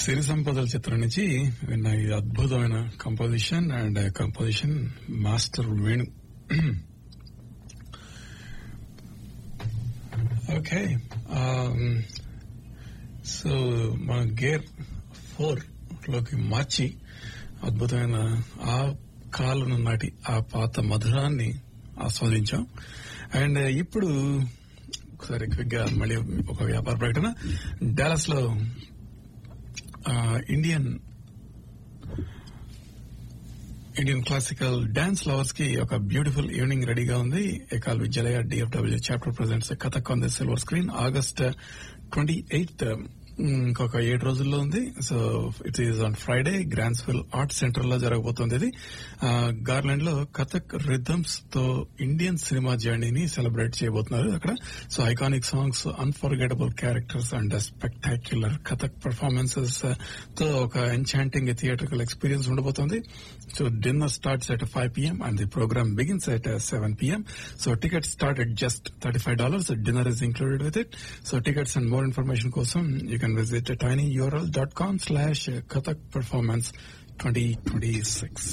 సిరి సంపదల చిత్రం నుంచి విన్న ఈ అద్భుతమైన composition and composition master Venu okay so మన గేర్ ఫోర్ లోకి మార్చి అద్భుతమైన ఆ కాలం నాటి ఆ పాత మధురాన్ని ఆస్వాదించాం అండ్ ఇప్పుడు ఒకసారి క్విక్ గా మళ్ళీ ఒక వ్యాపార ప్రకటన డాలస్ లో Indian Indian classical dance lovers కి ఒక బ్యూటిఫుల్ ఈవినింగ్ రెడీగా ఉంది Ekal Vidyalaya DFW chapter presents Kathak on the silver screen August twenty eighth ఇంకొక ఏడు రోజుల్లో ఉంది so it is on Friday Granville art centre లో జరగబోతోంది ఇది గార్లాండ్ లో కథక్ రిథమ్స్ తో ఇండియన్ సినిమా జర్నీని సెలబ్రేట్ చేయబోతున్నారు అక్కడ so iconic songs unforgettable characters and spectacular Kathak performances తో ఒక ఎన్చాంటింగ్ థియేటర్కల్ ఎక్స్పీరియన్స్ ఉండబోతోంది so dinner starts at five PM and the programme begins at seven PM so ticket start at just thirty five dollars dinner is included with it so tickets and more information కోసం you can visit tinyurl dot com slash Kathak performance twenty twenty six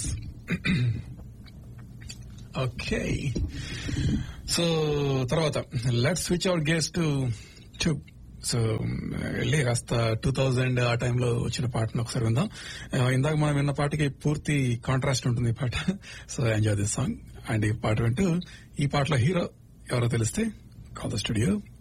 okay so తర్వాత let switch our గేస్ to tube so వెళ్ళి కాస్త two thousand ఆ టైంలో వచ్చిన పాటను ఒకసారి విందాం ఇందాక మనం విన్న పాటకి పూర్తి కాంట్రాస్ట్ ఉంటుంది ఈ పాట so enjoy this song and ఈ పాట వింటూ ఈ పాటలో హీరో ఎవరో తెలిస్తే కాల్ ద స్టూడియో